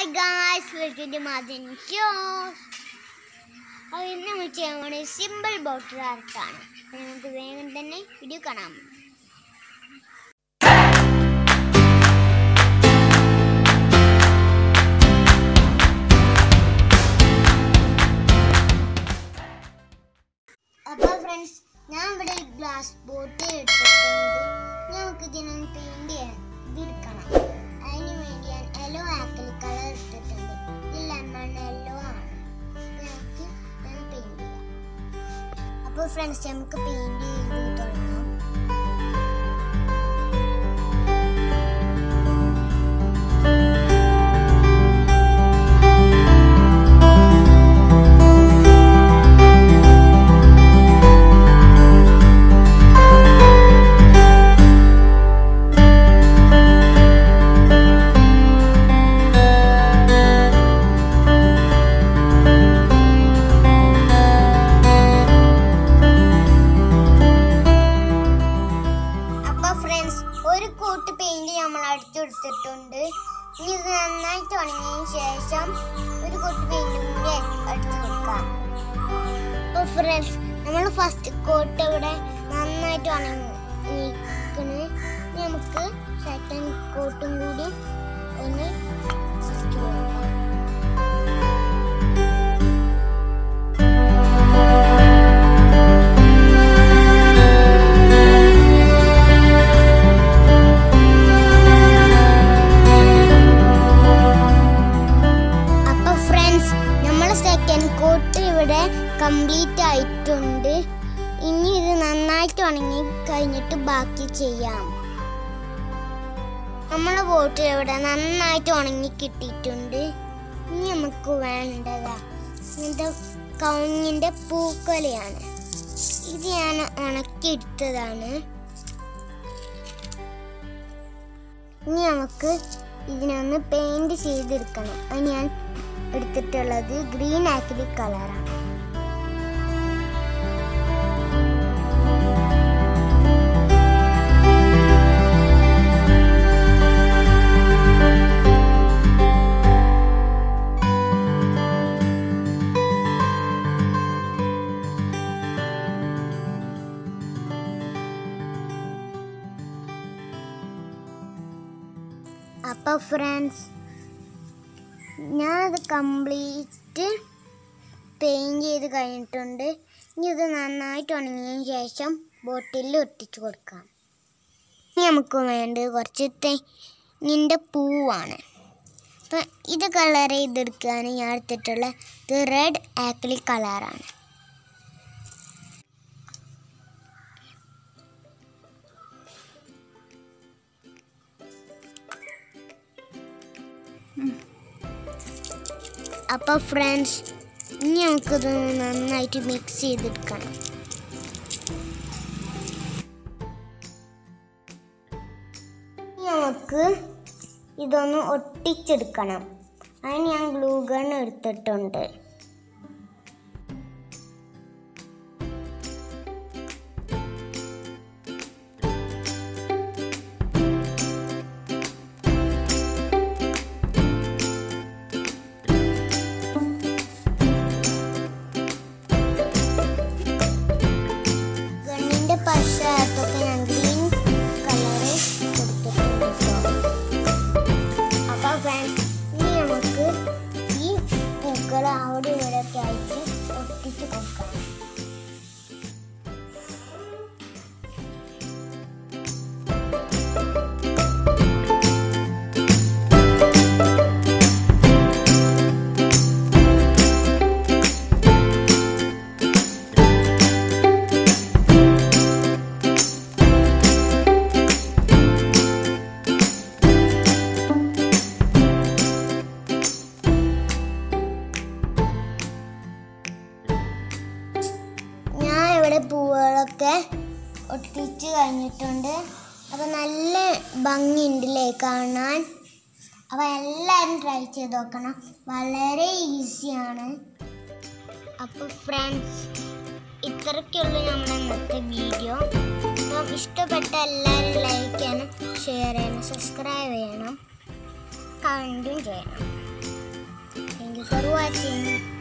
hi guys welcome to മാജൻ shows അപ്പോൾ ഇന്ന് നമ്മൾ ചെയ്യാൻ പോകുന്നത് സിമ്പിൾ ബോട്ടിൽ ആർട്ടാണ് അപ്പോൾ നമുക്ക് വേഗം തന്നെ വീഡിയോ കാണാം അപ്പോൾ ഫ്രണ്ട്സ് ഞാൻ ഇവിടെ ഒരു ഗ്ലാസ് ബോട്ടിൽ എടുത്തിട്ടുണ്ട് നമുക്ക് ഇതിനൊന്ന് പെയിൻറ് ചെയ്യാൻ ഇതെടുക്കണം അതിന് വേണ്ടി ഞാൻ യെല്ലോ ആപ്പിൾ കളർ എടുത്തിട്ടുണ്ട് ഇത് ലെമൺ യെല്ലോ ആണ് അപ്പോൾ നമുക്ക് ഇതൊന്ന് പെയിൻറ് ചെയ്യാം അപ്പോൾ ഫ്രണ്ട്സ് നമുക്ക് പെയിൻറ് ചെയ്ത് തുടങ്ങാം അപ്പൊ ഫ്രണ്ട്സ് ഒരു കോട്ട് പെയിന്റ് നമ്മൾ അടിച്ചെടുത്തിട്ടുണ്ട് ഇനി ഇത് നന്നായിട്ട് ഉണങ്ങിയതിന് ശേഷം ഒരു കോട്ട് പെയിന്റ് കൂടി അടിച്ചു കൊടുക്കാം അപ്പൊ ഫ്രണ്ട്സ് നമ്മൾ ഫസ്റ്റ് കോട്ട് ഇവിടെ നന്നായിട്ട് ഉണങ്ങി നിൽക്കണ് ഇനി നമുക്ക് സെക്കൻഡ് കോട്ടും കൂടി ഒന്ന് അടിച്ചു കൊടുക്കാം അപ്പൊ ഫ്രണ്ട്സ് നമ്മളെ സെക്കൻഡ് കോട്ട് ഇവിടെ കംപ്ലീറ്റ് ആയിട്ടുണ്ട് ഇനി ഇത് നന്നായിട്ട് ഉണങ്ങി കഴിഞ്ഞിട്ട് ബാക്കി ചെയ്യാം നമ്മളെ ബോട്ടിൽ ഇവിടെ നന്നായിട്ട് ഉണങ്ങി കിട്ടിയിട്ടുണ്ട് ഇനി നമുക്ക് വേണ്ടതാ ഇത് കൗങ്ങിന്റെ പൂക്കൊലയാണ് ഇത് ഞാൻ ഉണക്കിയെടുത്തതാണ് ഇനി നമുക്ക് ഇതിനൊന്ന് പെയിന്റ് ചെയ്തെടുക്കണം അത് ഞാൻ എടുത്തിട്ടുള്ളത് ഗ്രീൻ ആക്രിലിക് കളറാണ് അപ്പോൾ ഫ്രണ്ട്സ് ഞാനത് കംപ്ലീറ്റ് പെയിൻറ് ചെയ്ത് കഴിഞ്ഞിട്ടുണ്ട് ഇനി ഇത് നന്നായിട്ട് ഉണങ്ങിയതിന് ശേഷം ബോട്ടിലിൽ ഒട്ടിച്ചു കൊടുക്കാം ഇനി നമുക്ക് വേണ്ടത് കുറച്ച് തെങ്ങിൻ്റെ പൂവാണ് അപ്പം ഇത് കളർ ചെയ്തെടുക്കാൻ ഞാൻ എടുത്തിട്ടുള്ള ഇത് റെഡ് ആക്ലി കളറാണ് അപ്പോൾ ഫ്രണ്ട്സ് ഇനി നമുക്കിത് നന്നായിട്ട് മിക്സ് ചെയ്തെടുക്കണം ഇനി നമുക്ക് ഇതൊന്ന് ഒട്ടിച്ചെടുക്കണം അതിന് ഞാൻ ഗ്ലൂ ഗൺ എടുത്തിട്ടുണ്ട് ഗണ്ണിന്റെ പശ്ചാത്തൊക്കെ ഞാൻ ഗ്രീൻ കളറ് കൊടുത്തിട്ടുണ്ട് അപ്പൊ ഫ്രണ്ട്സ് ഇനി നമുക്ക് ഈ പൂക്കൾ അവിടെ ഇവിടെ ഒക്കെ ആയിട്ട് ഒട്ടിച്ച് കൊടുക്കാം ഞാൻ ഇവിടെ പൂവുകളൊക്കെ ഒട്ടിച്ച് കഴിഞ്ഞിട്ടുണ്ട് അപ്പോൾ നല്ല ഭംഗിയുണ്ടല്ലേ കാണാൻ അപ്പോൾ എല്ലാവരും ട്രൈ ചെയ്ത് നോക്കണം വളരെ ഈസിയാണ് അപ്പോൾ ഫ്രണ്ട്സ് ഇത്രയ്ക്കുള്ളൂ നമ്മുടെ ഇന്നത്തെ വീഡിയോ അപ്പം ഇഷ്ടപ്പെട്ട എല്ലാവരും ലൈക്ക് ചെയ്യണം ഷെയർ ചെയ്യണം സബ്സ്ക്രൈബ് ചെയ്യണം കമൻറ്റും ചെയ്യണം യു ഫോർ വാച്ചിങ്